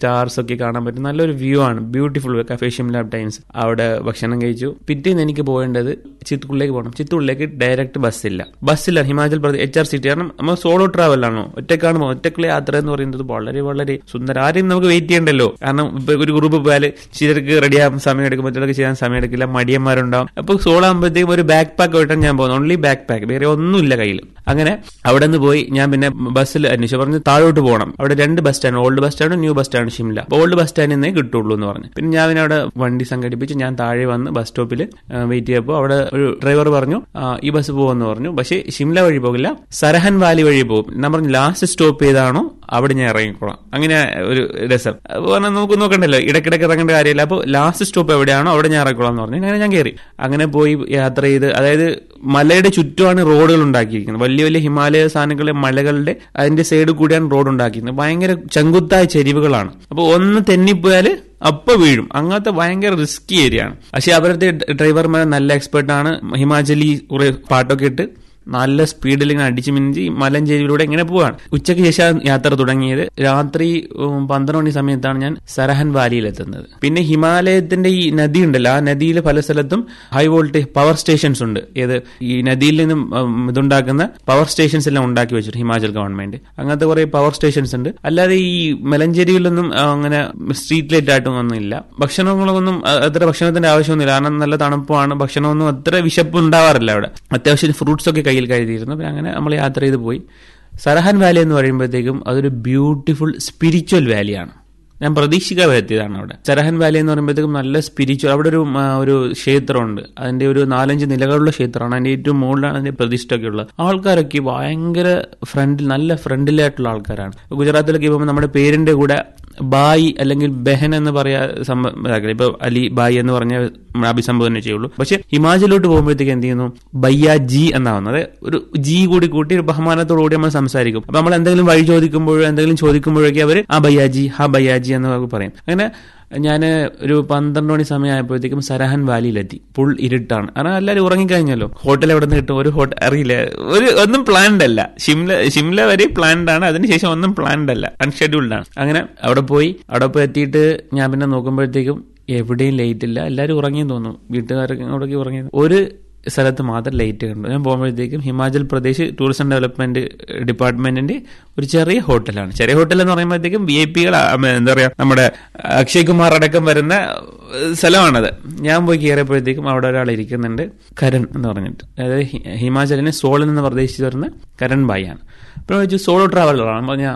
stars ഒക്കെ കാണാൻ പറ്റും നല്ലൊരു വ്യൂ ആണ് ബ്യൂട്ടിഫുൾ കഫേ ഷിംല ടൈംസ് അവിടെ ഭക്ഷണം കഴിച്ചു പിറ്റേന്ന് എനിക്ക് പോകേണ്ടത് ചിത്തൂരിലേക്ക് പോകണം ചിത്തൂരിലേക്ക് ഡയറക്റ്റ് ബസ്സില്ല ബസ്സില്ല Himachal Pradesh H R city കാരണം നമ്മൾ സോളോ ട്രാവൽ ആണോ ഒറ്റക്കാണ് പോകുന്നത് ഒറ്റക്കുള്ള യാത്ര എന്ന് പറയുന്നത് വളരെ വളരെ സുന്ദരം ആരെയും നമുക്ക് വെയിറ്റ് ചെയ്യണ്ടല്ലോ കാരണം ഇപ്പൊ ഒരു ഗ്രൂപ്പ് പോയാൽ ചിലർക്ക് റെഡിയാകാൻ സമയം എടുക്കും മറ്റുള്ളവർക്ക് ചെയ്യാൻ സമയം എടുക്കില്ല മടിയന്മാരുണ്ടാവും അപ്പൊ സോളോ ആകുമ്പോഴത്തേക്കും ഒരു ബാക്ക് പാക്ക് ആയിട്ടാണ് ഞാൻ പോകുന്നത് ഓൺലി ബാക്ക് പാക്ക് വേറെ ഒന്നുമില്ല കയ്യിൽ അങ്ങനെ അവിടെ നിന്ന് പോയി ഞാൻ പിന്നെ ബസ്സിൽ അന്വേഷിച്ചു പറഞ്ഞു താഴോട്ട് പോകണം അവിടെ രണ്ട് bus stand old bus stand new bus stand Shimla അപ്പോൾ ഓൾഡ് ബസ് സ്റ്റാൻഡിൽ നിന്നേ കിട്ടുള്ളൂ എന്ന് പറഞ്ഞു പിന്നെ ഞാൻ പിന്നെ അവിടെ വണ്ടി സംഘടിപ്പിച്ച് ഞാൻ താഴെ വന്ന് ബസ് സ്റ്റോപ്പിൽ വെയിറ്റ് ചെയ്തപ്പോൾ അവിടെ ഒരു ഡ്രൈവർ പറഞ്ഞു "ആ, ഈ ബസ് പോകുമെന്ന് പറഞ്ഞു പക്ഷേ ഷിംല വഴി പോകില്ല സരഹൻ വാലി വഴി പോകും ഞാൻ പറഞ്ഞു ലാസ്റ്റ് സ്റ്റോപ്പ് ഏതാണോ അവിടെ ഞാൻ ഇറങ്ങിക്കോളാം അങ്ങനെ ഒരു രസം അപ്പൊ പറഞ്ഞാൽ നമുക്ക് നോക്കണ്ടല്ലോ ഇടയ്ക്കിടയ്ക്ക് ഇറങ്ങേണ്ട കാര്യമില്ല അപ്പോൾ ലാസ്റ്റ് സ്റ്റോപ്പ് എവിടെയാണോ അവിടെ ഞാൻ ഇറങ്ങിക്കോളാം എന്ന് പറഞ്ഞു അങ്ങനെ ഞാൻ കയറി അങ്ങനെ പോയി യാത്ര ചെയ്ത് അതായത് മലയുടെ ചുറ്റുമാണ് റോഡുകൾ ഉണ്ടാക്കിയിരിക്കുന്നത് വലിയ വലിയ ഹിമാലയ സാധനങ്ങളെ മലകളുടെ അതിന്റെ സൈഡ് കൂടിയാണ് റോഡ് ഉണ്ടാക്കിയിരിക്കുന്നത് ഭയങ്കര ചങ്കുത്തായ ചെരിവുകളാണ് അപ്പോൾ ഒന്ന് തെന്നിപ്പോയാൽ അപ്പൊ വീഴും അങ്ങനത്തെ ഭയങ്കര റിസ്കി ഏരിയ ആണ് പക്ഷെ അവരുടെ ഡ്രൈവർമാർ നല്ല എക്സ്പെർട്ടാണ് ഹിമാചലി കുറെ പാട്ടൊക്കെ ഇട്ട് നല്ല സ്പീഡിൽ ഇങ്ങനെ അടിച്ചു മിഞ്ചി മലഞ്ചേരിയിലൂടെ ഇങ്ങനെ പോവാണ് ഉച്ചയ്ക്ക് ശേഷം യാത്ര തുടങ്ങിയത് രാത്രി ഉം, പന്ത്രണ്ട് മണി സമയത്താണ് ഞാൻ സരഹൻ വാലിയിൽ എത്തുന്നത് പിന്നെ ഹിമാലയത്തിന്റെ ഈ നദി ഉണ്ടല്ലോ ആ നദിയിൽ പല സ്ഥലത്തും ഹൈ വോൾട്ടേജ് പവർ സ്റ്റേഷൻസ് ഉണ്ട് ഏത് ഈ നദിയിൽ നിന്നും ഉം, ഇതുണ്ടാക്കുന്ന പവർ സ്റ്റേഷൻസ് എല്ലാം ഉണ്ടാക്കി വെച്ചിട്ട് ഹിമാചൽ ഗവൺമെന്റ് അങ്ങനത്തെ കുറെ പവർ സ്റ്റേഷൻസ് ഉണ്ട് അല്ലാതെ ഈ മലഞ്ചേരിയിലൊന്നും ആ, അങ്ങനെ സ്ട്രീറ്റ് ലൈറ്റ് ആയിട്ടും ഒന്നുമില്ല ഭക്ഷണങ്ങളൊന്നും അ- അത്ര ഭക്ഷണത്തിന്റെ ആവശ്യമൊന്നുമില്ല കാരണം നല്ല തണുപ്പാണ് ഭക്ഷണമൊന്നും അത്ര വിശപ്പ് ഉണ്ടാവാറില്ല അവിടെ അത്യാവശ്യം ഫ്രൂട്ട്സ് ഒക്കെ കയ്യിൽ കരുതിയിരുന്നു പിന്നെ അങ്ങനെ നമ്മൾ യാത്ര ചെയ്ത് പോയി സരഹൻ വാലി എന്ന് പറയുമ്പോഴത്തേക്കും അതൊരു ബ്യൂട്ടിഫുൾ സ്പിരിച്വൽ വാലിയാണ് ഞാൻ പ്രതീക്ഷിക്കാതെ എത്തിയതാണ് അവിടെ സരഹൻ വാലി എന്ന് പറയുമ്പോഴത്തേക്കും നല്ല സ്പിരിച്വൽ അവിടെ ഒരു ആ, ഒരു ക്ഷേത്രമുണ്ട് അതിന്റെ ഒരു നാലഞ്ച് നിലകളുള്ള ക്ഷേത്രമാണ് അതിന്റെ ഏറ്റവും മുകളിലാണ് അതിന്റെ പ്രതിഷ്ഠയൊക്കെ ഉള്ളത് ആൾക്കാരൊക്കെ ഭയങ്കര ഫ്രണ്ടിൽ നല്ല ഫ്രണ്ടിലായിട്ടുള്ള ആൾക്കാരാണ് ഗുജറാത്തിലൊക്കെ പോകുമ്പോൾ നമ്മുടെ പേരിന്റെ കൂടെ ബായി അല്ലെങ്കിൽ ബെഹൻ എന്ന് പറയാ സംഭവം ഇപ്പൊ അലി ബായി എന്ന് പറഞ്ഞ നമ്മൾ അഭിസംബോധന ചെയ്യുള്ളൂ പക്ഷെ ഹിമാചലിലോട്ട് പോകുമ്പോഴത്തേക്ക് എന്ത് ചെയ്യുന്നു ബയ്യ ജി എന്നാവുന്നത് ഒരു ജി കൂടി കൂട്ടി ഒരു ബഹുമാനത്തോടു കൂടി നമ്മൾ സംസാരിക്കും അപ്പൊ നമ്മൾ എന്തെങ്കിലും വഴി ചോദിക്കുമ്പോഴോ എന്തെങ്കിലും ചോദിക്കുമ്പോഴൊക്കെ അവർ ആ ബയ്യാജി ഹാ ബയ്യാജി എന്ന് പറയും അങ്ങനെ ഞാൻ ഒരു പന്ത്രണ്ട് മണി സമയമായപ്പോഴത്തേക്കും സരഹൻ വാലിയിലെത്തി ഫുൾ ഇരുട്ടാണ് കാരണം എല്ലാവരും ഉറങ്ങിക്കഴിഞ്ഞല്ലോ ഹോട്ടൽ എവിടെ നിന്ന് കിട്ടും ഒരു ഹോട്ടൽ അറിയില്ല ഒരു ഒന്നും പ്ലാൻഡ് അല്ല ഷിംല ഷിംല വരെ പ്ലാൻഡ് ആണ് അതിനുശേഷം ഒന്നും പ്ലാൻഡ് അല്ല അൺഷെഡ്യൂൾഡ് ആണ് അങ്ങനെ അവിടെ പോയി അവിടെ പോയി എത്തിയിട്ട് ഞാൻ പിന്നെ നോക്കുമ്പോഴത്തേക്കും എവിടെയും ലൈറ്റ് ഇല്ല എല്ലാവരും ഉറങ്ങിയെന്ന് തോന്നുന്നു വീട്ടുകാരൊക്കെ അവിടേക്ക് ഉറങ്ങി ഒരു സ്ഥലത്ത് മാത്രം ലൈറ്റ് കണ്ടു ഞാൻ പോകുമ്പോഴത്തേക്കും ഹിമാചൽ പ്രദേശ് ടൂറിസം ഡെവലപ്മെന്റ് ഡിപ്പാർട്ട്മെന്റിന്റെ ഒരു ചെറിയ ഹോട്ടലാണ് ചെറിയ ഹോട്ടൽ എന്ന് പറയുമ്പോഴത്തേക്കും വി ഐ പികൾ എന്താ പറയാ നമ്മുടെ അക്ഷയ് കുമാർ അടക്കം വരുന്ന ഏഹ്, സ്ഥലമാണത് ഞാൻ പോയി കയറിയപ്പോഴത്തേക്കും അവിടെ ഒരാൾ ഇരിക്കുന്നുണ്ട് കരൺ എന്ന് പറഞ്ഞിട്ട് അതായത് ഹി- ഹിമാചലിനെ സോളിൽ നിന്ന് പ്രദേശിച്ച് വരുന്ന കരൺ ബായി ആണ് അപ്പോൾ ചോദിച്ചു സോളോ ട്രാവലറാണ് പറഞ്ഞ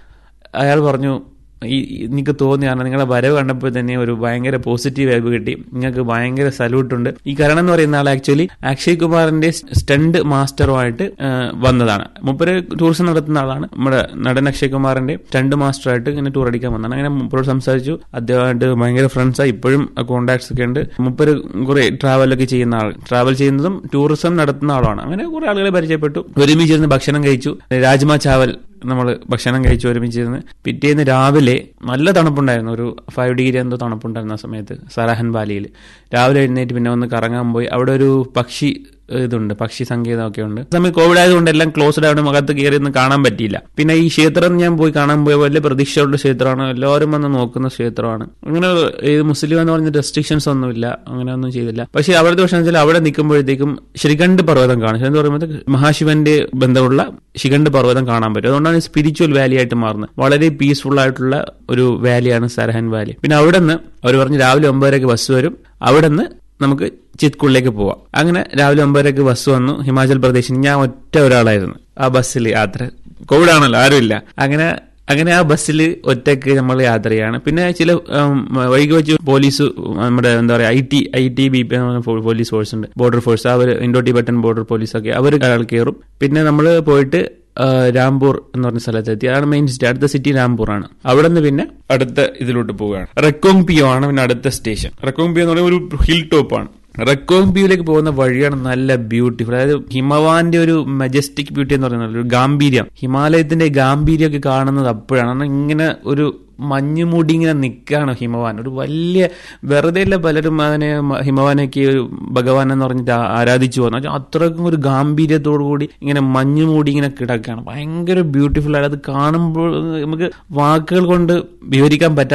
അയാൾ പറഞ്ഞു ഈ ഈ നിങ്ങൾക്ക് തോന്നിയാണ് നിങ്ങളുടെ വരവ് കണ്ടപ്പോൾ തന്നെ ഒരു ഭയങ്കര പോസിറ്റീവ് വൈബ് കിട്ടി നിങ്ങൾക്ക് ഭയങ്കര സല്യൂട്ട് ഉണ്ട് ഈ കരണം എന്ന് പറയുന്ന ആൾ ആക്ച്വലി അക്ഷയ് കുമാറിന്റെ സ്റ്റണ്ട് മാസ്റ്ററുമായിട്ട് ആ, വന്നതാണ് മുപ്പര് ടൂറിസം നടത്തുന്ന ആളാണ് നമ്മുടെ നടൻ അക്ഷയ് കുമാറിന്റെ സ്റ്റണ്ട് മാസ്റ്ററായിട്ട് ഇങ്ങനെ ടൂർ അടിക്കാൻ വന്നതാണ് അങ്ങനെ മുപ്പരോട് സംസാരിച്ചു അദ്ദേഹമായിട്ട് ഭയങ്കര ഫ്രണ്ട്സായി ഇപ്പോഴും കോണ്ടാക്ട്സ് ഒക്കെ ഉണ്ട് മുപ്പര് കുറെ ട്രാവലൊക്കെ ചെയ്യുന്ന ആൾ ട്രാവൽ ചെയ്യുന്നതും ടൂറിസം നടത്തുന്ന ആളാണ് അങ്ങനെ കുറെ ആളുകളെ പരിചയപ്പെട്ടു ഒരുമിച്ചിരുന്ന് ഭക്ഷണം കഴിച്ചു രാജ്മ ചാവൽ നമ്മൾ ഭക്ഷണം കഴിച്ചു ഒരുമിച്ചിരുന്ന് പിറ്റേന്ന് രാവിലെ നല്ല തണുപ്പുണ്ടായിരുന്നു ഒരു ഫൈവ് ഡിഗ്രി എന്തോ തണുപ്പുണ്ടായിരുന്നു ആ സമയത്ത് സരഹൻ വാലിയിൽ രാവിലെ എഴുന്നേറ്റ് പിന്നെ ഒന്ന് കറങ്ങാൻ പോയി അവിടെ ഒരു പക്ഷി ഇതുണ്ട് പക്ഷി സങ്കേതമൊക്കെ ഉണ്ട് ആ സമയം കോവിഡ് ആയതുകൊണ്ട് എല്ലാം ക്ലോസ്ഡ് ആയതുകൊണ്ട് മുഖത്ത് കയറി ഒന്നും കാണാൻ പറ്റിയില്ല പിന്നെ ഈ ക്ഷേത്രം ഞാൻ പോയി കാണാൻ പോയ വലിയ പ്രതീക്ഷയുള്ള ക്ഷേത്രമാണ് എല്ലാവരും വന്ന് നോക്കുന്ന ക്ഷേത്രമാണ് അങ്ങനെ ഇത് മുസ്ലിം എന്ന് പറഞ്ഞ റെസ്ട്രിക്ഷൻസ് ഒന്നുമില്ല അങ്ങനെ ഒന്നും ചെയ്തില്ല പക്ഷേ അവിടുത്തെ പ്രശ്നം വെച്ചാൽ അവിടെ നിൽക്കുമ്പോഴത്തേക്കും ശ്രീകണ്ഠ് പർവ്വതം കാണും എന്ന് പറയുമ്പോൾ മഹാശിവന്റെ ബന്ധമുള്ള ശിഖണ്ഡ് പർവ്വതം കാണാൻ പറ്റും അതുകൊണ്ടാണ് സ്പിരിച്വൽ വാലി ആയിട്ട് മാറുന്നത് വളരെ പീസ്ഫുൾ ആയിട്ടുള്ള ഒരു വാലിയാണ് സരഹൻ വാലി പിന്നെ അവിടെ നിന്ന് അവർ പറഞ്ഞ് രാവിലെ ഒമ്പതരക്ക് ബസ് വരും അവിടെ നിന്ന് നമുക്ക് ചിത്കുളിലേക്ക് പോവാം അങ്ങനെ രാവിലെ ഒമ്പതരക്ക് ബസ് വന്നു ഹിമാചൽ പ്രദേശിൽ ഞാൻ ഒറ്റ ഒരാളായിരുന്നു ആ ബസ്സിൽ യാത്ര കോവിഡ് ആണല്ലോ ആരുമില്ല അങ്ങനെ അങ്ങനെ ആ ബസ്സിൽ ഒറ്റയ്ക്ക് നമ്മൾ യാത്ര ചെയ്യാണ് പിന്നെ ചില ഉം, വൈകി വെച്ച് പോലീസ് നമ്മുടെ എന്താ പറയുക I T I T B P police force ഉണ്ട് ബോർഡർ ഫോഴ്സ് അവർ ഇൻഡോ ടിബറ്റൻ ബോർഡർ പോലീസ് ഒക്കെ അവർ ഒരാൾ കയറും പിന്നെ നമ്മൾ പോയിട്ട് ആ, രാംപൂർ എന്ന് പറഞ്ഞ സ്ഥലത്തെത്തി അതാണ് മെയിൻ സിറ്റി അടുത്ത സിറ്റി രാംപൂർ ആണ് അവിടെ നിന്ന് പിന്നെ അടുത്ത ഇതിലോട്ട് പോവുകയാണ് റെക്കോങ് പിയോ ആണ് പിന്നെ അടുത്ത സ്റ്റേഷൻ റെക്കോങ് പിയോ എന്ന് പറയുന്നത് ഒരു ഹിൽ ടോപ്പ് ആണ് റെക്കോങ് പിയോയിലേക്ക് പോകുന്ന വഴിയാണ് നല്ല ബ്യൂട്ടിഫുൾ അതായത് ഹിമവാന്റെ ഒരു മജസ്റ്റിക് ബ്യൂട്ടി എന്ന് പറയുന്നത് ഒരു ഗാംഭീര്യം ഹിമാലയത്തിന്റെ ഗാംഭീര്യം ഒക്കെ കാണുന്നത് അപ്പോഴാണ് കാരണം ഇങ്ങനെ ഒരു മഞ്ഞുമൂടി ഇങ്ങനെ നിൽക്കുകയാണ് ഹിമവാൻ ഒരു വലിയ വെറുതെ അല്ല പലരും അതിനെ മ- ഹിമവാനൊക്കെ ഒരു ഭഗവാൻ എന്ന് പറഞ്ഞിട്ട് ആ- ആരാധിച്ചു പോകുന്നു പക്ഷെ അത്രയ്ക്കും ഒരു ഗാംഭീര്യത്തോടു കൂടി ഇങ്ങനെ മഞ്ഞുമൂടി ഇങ്ങനെ കിടക്കുകയാണ് ഭയങ്കര ബ്യൂട്ടിഫുൾ ആയിട്ട് അത് കാണുമ്പോൾ നമുക്ക് വാക്കുകൾ കൊണ്ട് വിവരിക്കാൻ പറ്റാത്ത